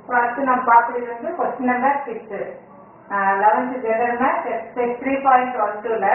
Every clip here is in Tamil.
அடுத்து நம்ம பார்க்குறது வந்து question number six eleventh general math three point one டூல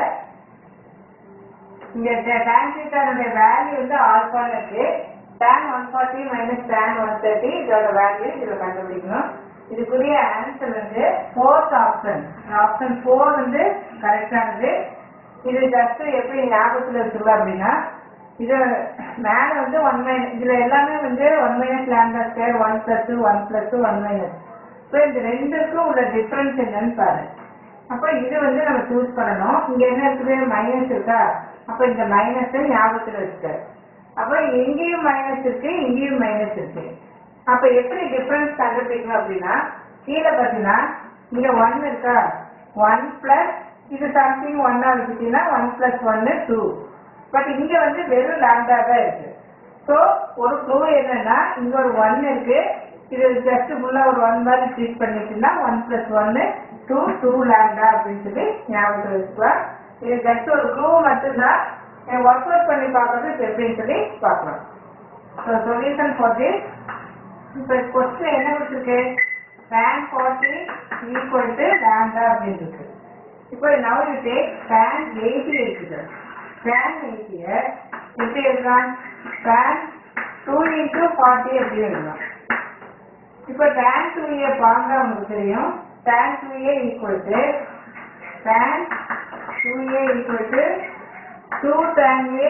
இங்க tan தீட்டானுடைய வேல்யூ வந்து ஆல்பான்னு இருக்கு tan one forty minus tan one thirty இதோட வேல்யூ இதுல கண்டுபிடிக்கணும் இதுக்குரிய ஆன்சர் வந்து ஃபோர்த் ஆப்ஷன் ஆப்ஷன் ஃபோர் வந்து கரெக்டானது இது ஜஸ்ட் எப்படி ஞாபகத்துல வச்சுக்கலாம் அப்படின்னா இது மேல வந்து ஒன் மைனஸ் இதுல எல்லாமே வந்து one minus lambda square one plus one plus one minus so இந்த ரெண்டுக்கும் உள்ள டிஃபரன்ஸ் என்னன்னு பாரு அப்ப இது வந்து நம்ம சூஸ் பண்ணணும் இங்க என்ன இருக்குது மைனஸ் இருக்கா அப்ப இந்த மைனஸை ஞாபகத்துல வச்சுக்க அப்ப இங்கேயும் மைனஸ் இருக்கு இங்கேயும் மைனஸ் இருக்கு அப்ப எப்படி டிஃபரன்ஸ் கண்டுபிடிக்கணும் அப்படின்னா கீழே பாத்தீங்கன்னா இங்க ஒன் இருக்கா ஒன் பிளஸ் இது சம்திங் ஒன்னா வச்சுட்டீங்கன்னா ஒன் பிளஸ் ஒன்னு டூ பட் இங்க வந்து வெறும் லாம்டா தான் இருக்கு ஸோ ஒரு க்ளூ என்னன்னா இங்க ஒரு ஒன் இருக்கு இது ஜஸ்ட் ஃபுல்லா ஒரு ஒன் மாதிரி ட்ரீட் பண்ணிட்டீங்கன்னா ஒன் பிளஸ் ஒன்னு டூ டூ லேண்டா அப்படின்னு சொல்லி ஞாபகம் வச்சுக்கலாம் இது ஜஸ்ட் ஒரு க்ளூ மட்டும்தான் ஒர்க் அவுட் பண்ணி பார்க்கறது இப்ப எப்படின்னு சொல்லி பார்க்கலாம் ஸோ சொல்யூஷன் ஃபார் திஸ் இப்போ கொஸ்டின் என்ன கொடுத்துருக்கு tan forty equal to lambda அப்படின்னு இருக்கு இப்போ now you take tan eighty இருக்குது tan எயிட்டிய எப்படி எழுதலாம் tan டூ இன்டூ ஃபார்ட்டி எப்படி எழுதலாம் இப்போ tan டூ ஏ பாருங்க உங்களுக்கு தெரியும் tan two A equal to tan two A equal to two tan A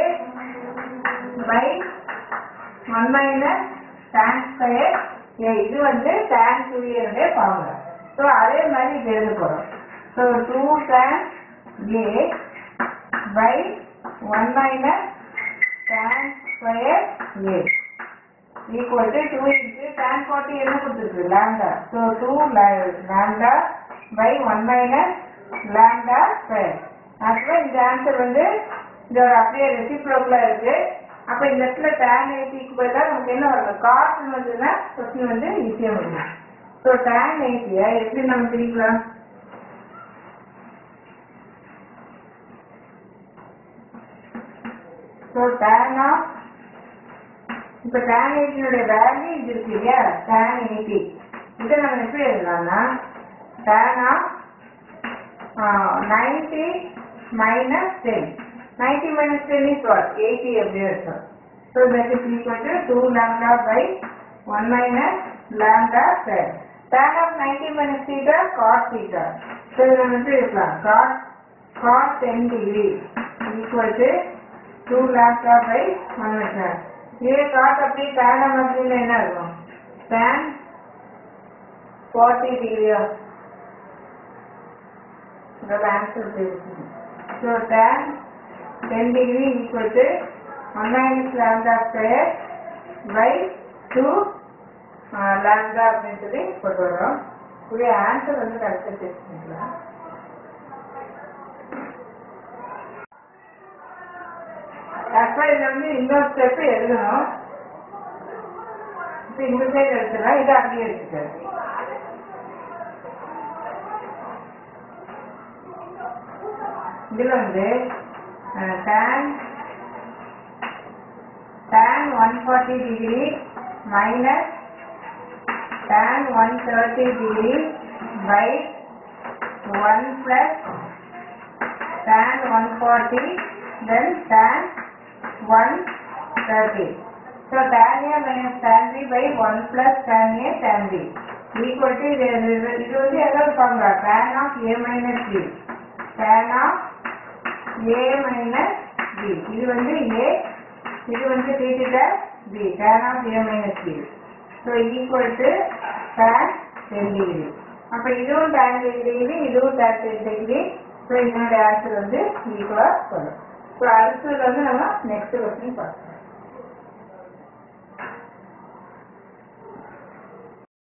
by one minus tan square A இது வந்து tan டூ ஏனுடைய ஃபார்முலா ஸோ அதே மாதிரி இது எழுத போகிறோம் so two tan A by one minus tan square A equal to 2 into tan 40 என்ன கொடுத்துருக்கு lambda so 2 la- lambda by 1 minus lambda square அப்போ இந்த ஆன்சர் வந்து இதோட அப்படியே ரெசிப்ரோக்கலா இருக்கு அப்ப இந்த இடத்துல tan 80 க்கு பதிலா நமக்கு என்ன வரணும் cos வந்ததுன்னா கொஸ்டின் வந்து ஈஸியா வரும் ஸோ tan 80 -ஐ எப்படி நம்ம பிரிக்கலாம் ஸோ tan of இப்ப tan 80 உடைய வேல்யூ இது இருக்கு இல்லையா tan 80 இதை நம்ம எப்படி எழுதலாம்னா tan of uh, 90 minus 10 90 minus 10 is what 80 எப்படி இருக்கும் so that is equal to 2 lambda by 1 minus lambda square tan of 90 minus theta cos theta so இதை நம்ம எப்படி இருக்கலாம் cos cos 10 degree equal to 2 lambda by 1 minus இதே காட் அப்படி tan அப்படின்னு என்ன இருக்கும் tan 40 டிகிரியா இதோட ஆன்சர் ஸோ tan 10 டிகிரி equal to one minus lambda square by two lambda அப்படின்னு சொல்லி கொண்டு வரோம் இதே ஆன்சர் வந்து கரெக்டாக டெஸ்ட் பண்ணிக்கலாம் ஆக்சுவலாக இதில் வந்து இன்னொரு ஸ்டெப் எழுதணும் இப்போ இந்த சைடு எடுத்துக்கலாம் இதை அப்படியே எடுத்துக்க இதில் வந்து tan tan one forty degree minus tan one thirty degree by one plus tan one forty then tan 130. So tan A minus tan B by 1 plus tan A tan B equal to இது இது- இது வந்து எதாவது பாருங்க tan of A minus B tan of A minus B இது வந்து A இது வந்து theta B tan of A minus B so equal to tan 10 degree அப்ப இதுவும் tan 10 degree இதுவும் tan 10 degree so இதனுடைய ஆன்சர் வந்து ஈக்குவலா வரும் ஸோ அடுத்தது வந்து நம்ம நெக்ஸ்ட் கொஸ்டின் பார்க்கலாம்